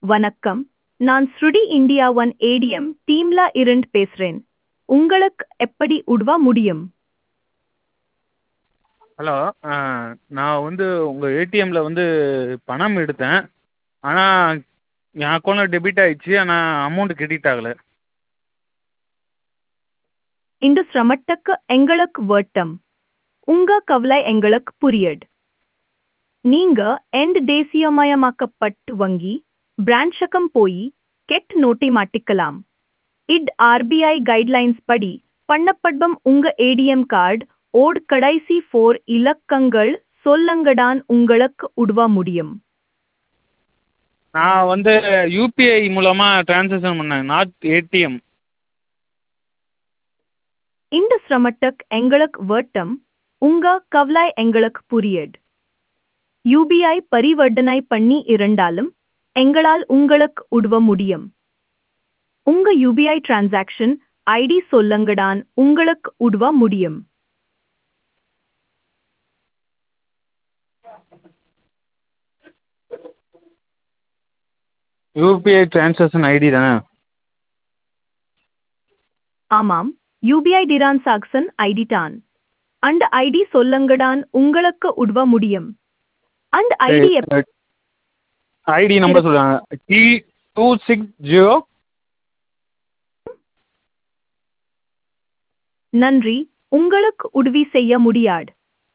வணக்கம் நான் ஸ்ருடி இந்தியா ஒன் ஏடிஎம் டீம்ல இருந்து பேசுறேன் உங்களுக்கு எப்படி உதவ முடியும் ஹலோ நான் வந்து உங்கள் ஏடிஎம்மில் வந்து பணம் எடுத்தேன் ஆனால் என் அக்கௌண்ட்டில் டெபிட் ஆயிடுச்சு ஆனால் அமௌண்ட் கிரெடிட் ஆகலை இந்த சிரமத்துக்கு எங்களுக்கு வருத்தம் உங்க கவலை எங்களுக்கு புரியுது நீங்க எந்த தேசியமயமாக்கப்பட்ட வங்கி பிரான்ச்சகம் போய் கெட் நோட்டை மாட்டிக்கலாம் இட் ஆர்பிஐ கைட்லைன்ஸ் படி பண்ணப்படும் உங்க ஏடிஎம் கார்டு ஓட் கடைசி ஃபோர் இலக்கங்கள் சொல்லங்கடான் உங்களுக்கு உதவ முடியும் நான் வந்து யூபிஐ மூலமாக ட்ரான்சாக்ஷன் பண்ணேன் நாட் ஏடிஎம் இந்த சிரமத்துக்கு எங்களுக்கு வருத்தம் உங்க கவலை எங்களுக்கு புரியுது யூபிஐ பரிவர்த்தனை பண்ணி இருந்தாலும் எங்களால் உங்களுக்கு உதவ முடியும் உங்க யூபிஐ டிரான்சாக்ஷன் ஐடி சொல்லுங்கடான் உங்களுக்கு உதவ முடியும் யூபிஐ ட்ரான்சாக்ஷன் ஐடி தானே ஆமாம் யூபிஐ டிரான்சாக்ஷன் ஐடி தான் அந்த ஐடி சொல்லுங்கடான் உங்களுக்கு உதவ முடியும் அந்த ஐடி ஐடி நம்பர் சொல்லுங்க டி டூ சிக்ஸ் ஜீரோ நன்றி உங்களுக்கு உதவி செய்ய முடியாது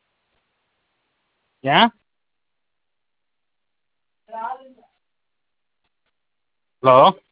ஏன் ஹலோ